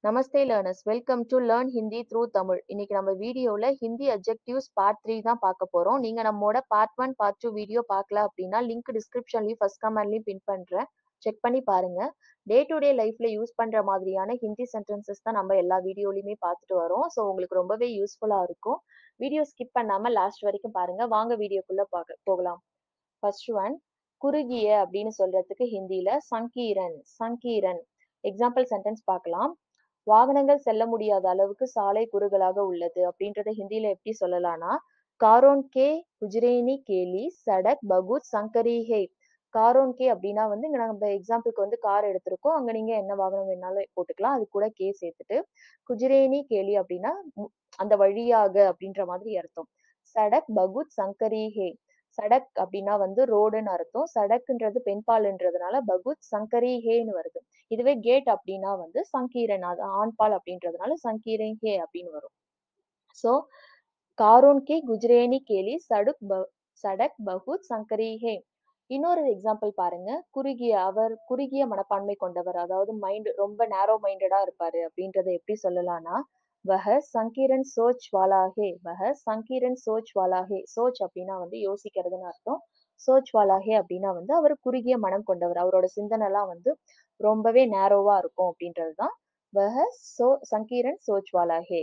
Namaste learners welcome to learn Hindi through Tamil இன்னைக்கு நம்ம வீடியோல ஹிந்தி அப்ஜெக்டிவ்ஸ் பார்ட் த்ரீ தான் பார்க்க போறோம் நீங்க நம்மோட part one part two video பார்க்கல அப்படின்னா லிங்க் டிஸ்கிரிப்ஷன்லயும் ஃபர்ஸ்ட் கமெண்ட்லயும் பின் பண்றேன் செக் பண்ணி பாருங்க டே டு டே லைஃப்ல யூஸ் பண்ற மாதிரியான ஹிந்தி சென்டென்சஸ் தான் நம்ம எல்லா வீடியோலயுமே பார்த்துட்டு வரோம் ஸோ உங்களுக்கு ரொம்பவே யூஸ்ஃபுல்லா இருக்கும் வீடியோ ஸ்கிப் பண்ணாம லாஸ்ட் வரைக்கும் பாருங்க வாங்க வீடியோக்குள்ள பார்க்க போகலாம் ஃபர்ஸ்ட் ஒன் குறுகிய அப்படின்னு சொல்றதுக்கு ஹிந்தியில சங்கீரன் சங்கீரன் எக்ஸாம்பிள் சென்டென்ஸ் பார்க்கலாம் வாகனங்கள் செல்ல முடியாத அளவுக்கு சாலை குறுகலாக உள்ளது அப்படின்றத ஹிந்தியில எப்படி சொல்லலாம்னா காரோன் கே குஜ்ரேனி கேலி சடக் பகுத் சங்கரி ஹே காரோன் கே அப்படின்னா வந்து இங்க நம்ம எக்ஸாம்பிளுக்கு வந்து கார் எடுத்திருக்கோம் அங்க நீங்க என்ன வாகனம் வேணாலும் போட்டுக்கலாம் அது கூட கே சேர்த்துட்டு குஜ்ரேனி கேலி அப்படின்னா அந்த வழியாக அப்படின்ற மாதிரி அர்த்தம் சடக் பகுத் சங்கரி ஹே சடக் அப்படின்னா வந்து ரோடுன்னு அர்த்தம் சடக்குன்றது பெண்பால்ன்றதுனால பகுத் சங்கரி ஹேன்னு வருது இதுவே கேட் அப்படின்னா வந்து சங்கீரன் அது ஆண்பால் அப்படின்றதுனால சங்கீரன் ஹே அப்படின்னு வரும் சோ காரோன் கே குஜ்ரேனி கேலி சடுக் ப சடக் பகுத் சங்கரி ஹே இன்னொரு எக்ஸாம்பிள் பாருங்க குறுகிய அவர் குறுகிய மனப்பான்மை கொண்டவர் அதாவது மைண்ட் ரொம்ப நேரோ மைண்டடா இருப்பாரு அப்படின்றத எப்படி சொல்லலாம்னா வஹ சங்கீரன் சோச் வாலாஹே வஹ சங்கீரன் சோச் வாலாஹே சோச் அப்படின்னா வந்து யோசிக்கிறதுன்னு அர்த்தம் சோச் வாலாஹே அப்படின்னா வந்து அவர் குறுகிய மனம் கொண்டவர் அவரோட சிந்தனை எல்லாம் வந்து ரொம்பவே நேரோவா இருக்கும் அப்படின்றதுதான் வஹ சோ சங்கீரன் சோச் வாலாஹே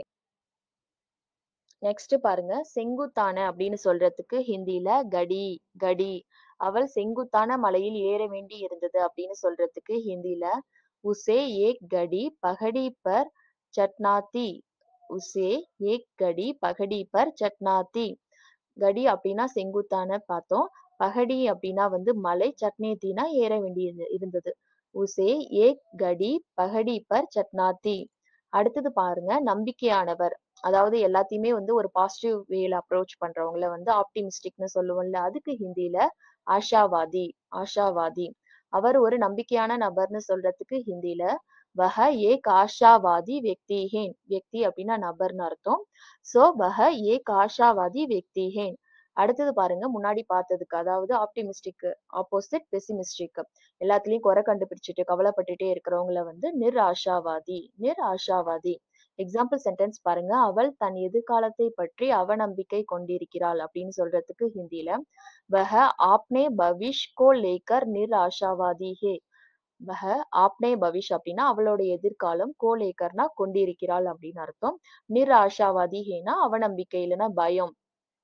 நெக்ஸ்ட் பாருங்க செங்குத்தான அப்படின்னு சொல்றதுக்கு ஹிந்தில கடி கடி அவள் செங்குத்தான மலையில் ஏற வேண்டி இருந்தது அப்படின்னு சொல்றதுக்கு ஹிந்தில உசே ஏக் கடி பகடி பர் சட்னாத்தி உசே ஏக் கடி பகடி பர் சட்னாத்தி கடி அப்படின்னா செங்குத்தான பார்த்தோம் பகடி அப்படின்னா வந்து மலை சட்னேத்தினா ஏற வேண்டி இருந்தது உசே ஏக் கடி பகடி பர் சட்னாத்தி அடுத்தது பாருங்க நம்பிக்கையானவர் அதாவது எல்லாத்தையுமே வந்து ஒரு பாசிட்டிவ் வேல அப்ரோச் பண்றவங்கள வந்து ஆப்டிமிஸ்டிக்னு சொல்லுவோம்ல அதுக்கு ஹிந்தில ஆஷாவாதி ஆஷாவாதி அவர் ஒரு நம்பிக்கையான நபர்னு சொல்றதுக்கு ஹிந்தில வஹ ஏக் ஆஷாவாதி வெக்திஹேன் வெக்தி அப்படின்னா நபர்னு அர்த்தம் சோ வஹ ஏக் ஆஷாவாதி வெக்திஹேன் அடுத்தது பாருங்க முன்னாடி பார்த்ததுக்கு அதாவது ஆப்டிமிஸ்டிக் ஆப்போசிட் பெசிமிஸ்டிக் எல்லாத்துலயும் குறை கண்டுபிடிச்சிட்டு கவலைப்பட்டுட்டே இருக்கிறவங்கள வந்து நிர் ஆஷாவாதி நிர் ஆஷாவாதி எக்ஸாம்பிள் சென்டென்ஸ் பாருங்க அவள் தன் எதிர்காலத்தை பற்றி அவநம்பிக்கை கொண்டிருக்கிறாள் அப்படின்னு சொல்றதுக்கு ஹிந்தில வஹ ஆப்னே பவிஷ் கோ லேக்கர் நிர் ஆஷாவாதி ஹே வஹ ஆப்னே பவிஷ் அப்படின்னா அவளோட எதிர்காலம் கோலேக்கர்னா கொண்டிருக்கிறாள் அப்படின்னு அர்த்தம் நிர் ஆஷாவாதி ஹேனா அவநம்பிக்கை இல்லைன்னா பயம்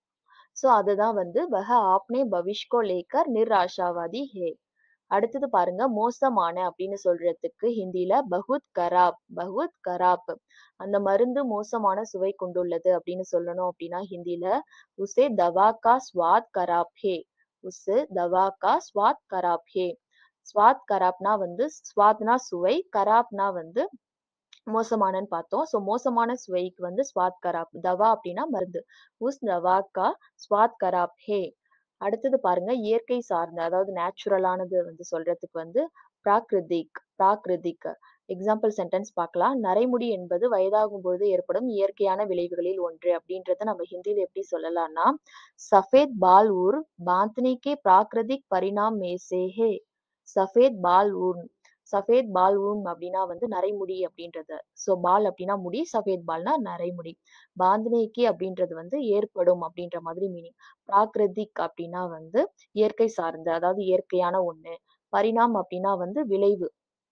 சோ அதுதான் வந்து வஹ ஆப்னே பவிஷ்கோ லேக்கர் நிர் ஆஷாவாதி ஹே அடுத்தது பாருங்க மோசமான அப்படின்னு சொல்றதுக்கு ஹிந்தில பகுத் கராப் பகுத் கராப் அந்த மருந்து மோசமான சுவை கொண்டுள்ளது அப்படின்னு சொல்லணும் அப்படின்னா ஹிந்தில உசே தவா கா ஸ்வாத் கராப் ஹே உசு தவா கா ஸ்வாத் கராப் ஹே ஸ்வாத் கராப்னா வந்து ஸ்வாத்னா சுவை கராப்னா வந்து மோசமானன்னு பார்த்தோம் ஸோ மோசமான சுவைக்கு வந்து ஸ்வாத் கராப் தவா அப்படின்னா மருந்து உஸ் தவா கா ஸ்வாத் கராப் ஹே அடுத்தது பாருங்க இயற்கை சார்ந்த அதாவது நேச்சுரலானது வந்து சொல்றதுக்கு வந்து பிராகிருதிக் பிராகிருதிக் எக்ஸாம்பிள் சென்டென்ஸ் பார்க்கலாம் நரைமுடி என்பது வயதாகும் பொழுது ஏற்படும் இயற்கையான விளைவுகளில் ஒன்று அப்படின்றத நம்ம ஹிந்தியில எப்படி சொல்லலாம்னா சஃபேத் பால் ஊர் பாந்தனி கே பிராகிருதிக் பரிணாம் மேசே ஹே சஃபேத் பால் ஊன் சஃபேத் பால் ஊன் அப்படின்னா வந்து நரைமுடி அப்படின்றது ஸோ பால் அப்படின்னா முடி சஃபேத் பால்னா நரைமுடி பாந்தனேக்கி அப்படின்றது வந்து ஏற்படும் அப்படின்ற மாதிரி மீனிங் பிராகிருதிக் அப்படின்னா வந்து இயற்கை சார்ந்த அதாவது இயற்கையான ஒண்ணு பரிணாம் அப்படின்னா வந்து விளைவு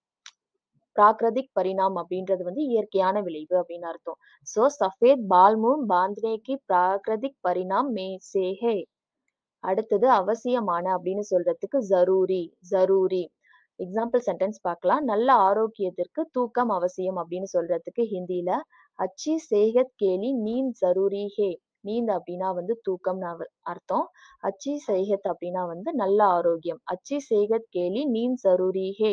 பிராகிருதிக் பரிணாம் அப்படின்றது வந்து இயற்கையான விளைவு அப்படின்னு அர்த்தம் சோ சஃபேத் பால்மூன் பாந்தனேக்கி பிராகிருதிக் பரிணாம் மே சேஹே அடுத்தது அவசியமான அப்படின்னு சொல்றதுக்கு ஜரூரி ஜரூரி எக்ஸாம்பிள் சென்டென்ஸ் பார்க்கலாம் நல்ல ஆரோக்கியத்திற்கு தூக்கம் அவசியம் அப்படின்னு சொல்றதுக்கு ஹிந்தில அச்சி சேகத் கேலி நீந்த் ஜரூரி ஹே நீந்த் அப்படின்னா வந்து தூக்கம்னு அர்த்தம் அச்சி சேகத் அப்படின்னா வந்து நல்ல ஆரோக்கியம் அச்சி சேகத் கேலி நீந்த் ஜரூரி ஹே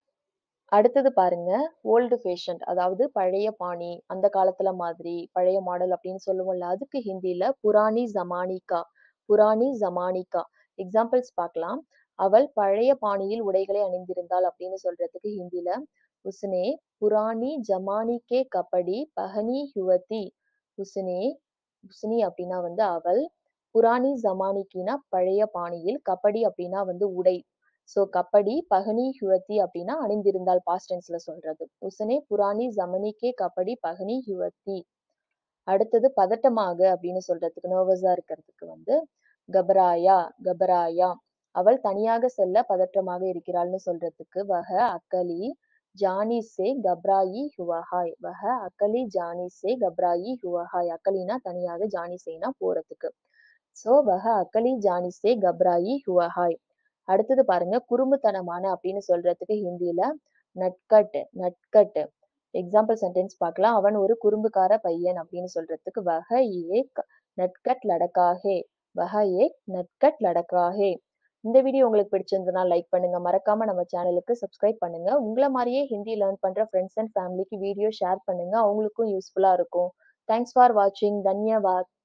அடுத்தது பாருங்க ஓல்டு ஃபேஷன் அதாவது பழைய பாணி அந்த காலத்துல மாதிரி பழைய மாடல் அப்படின்னு சொல்லுவோம்ல அதுக்கு ஹிந்தில புராணி ஜமானிகா புராணி ஜமானிகா எக்ஸாம்பிள்ஸ் பார்க்கலாம் அவள் பழைய பாணியில் உடைகளை அணிந்திருந்தாள் அப்படின்னு சொல்றதுக்கு ஹிந்தில உஸ்னே புராணி ஜமானி கே கபடி பஹனி ஹுவதி உஸ்னே உஸ்னி அப்படின்னா வந்து அவள் புராணி ஜமானிக்கினா பழைய பாணியில் கபடி அப்படின்னா வந்து உடை ஸோ கபடி பகனி ஹுவத்தி அப்படின்னா அணிந்திருந்தால் பாஸ்ட் டென்ஸ்ல சொல்றது உசனே புராணி ஜமனிக்கே கபடி பகனி ஹுவத்தி அடுத்தது பதட்டமாக அப்படின்னு சொல்றதுக்கு நர்வஸா இருக்கிறதுக்கு வந்து கபராயா கபராயா அவள் தனியாக செல்ல பதற்றமாக இருக்கிறாள்னு சொல்றதுக்கு வக அக்கலி ஜானி சே கப்ராயி ஹுவஹாய் வக அக்கலி ஜானி சே கப்ராயி ஹுவஹாய் அக்கலினா தனியாக ஜானி சேனா போறதுக்கு சோ வக அக்கலி ஜானி சே கப்ராயி ஹுவஹாய் அடுத்தது பாருங்க குறும்புத்தனமான அப்படின்னு சொல்றதுக்கு ஹிந்தில நட்கட் நட்கட் எக்ஸாம்பிள் சென்டென்ஸ் பார்க்கலாம் அவன் ஒரு குறும்புக்கார பையன் அப்படின்னு சொல்றதுக்கு வக ஏக் நட்கட் லடக்காஹே வக ஏக் நட்கட் லடக்காஹே இந்த வீடியோ உங்களுக்கு பிடிச்சிருந்ததுன்னா லைக் பண்ணுங்க மறக்காம நம்ம சேனலுக்கு சப்ஸ்கிரைப் பண்ணுங்க உங்களை மாதிரியே ஹிந்தி லேர்ன் பண்ற ஃப்ரெண்ட்ஸ் அண்ட் ஃபேமிலிக்கு வீடியோ ஷேர் பண்ணுங்க அவங்களுக்கும் யூஸ்ஃபுல்லா இருக்கும் தேங்க்ஸ் ஃபார் வாட்சிங் தன்யவாத்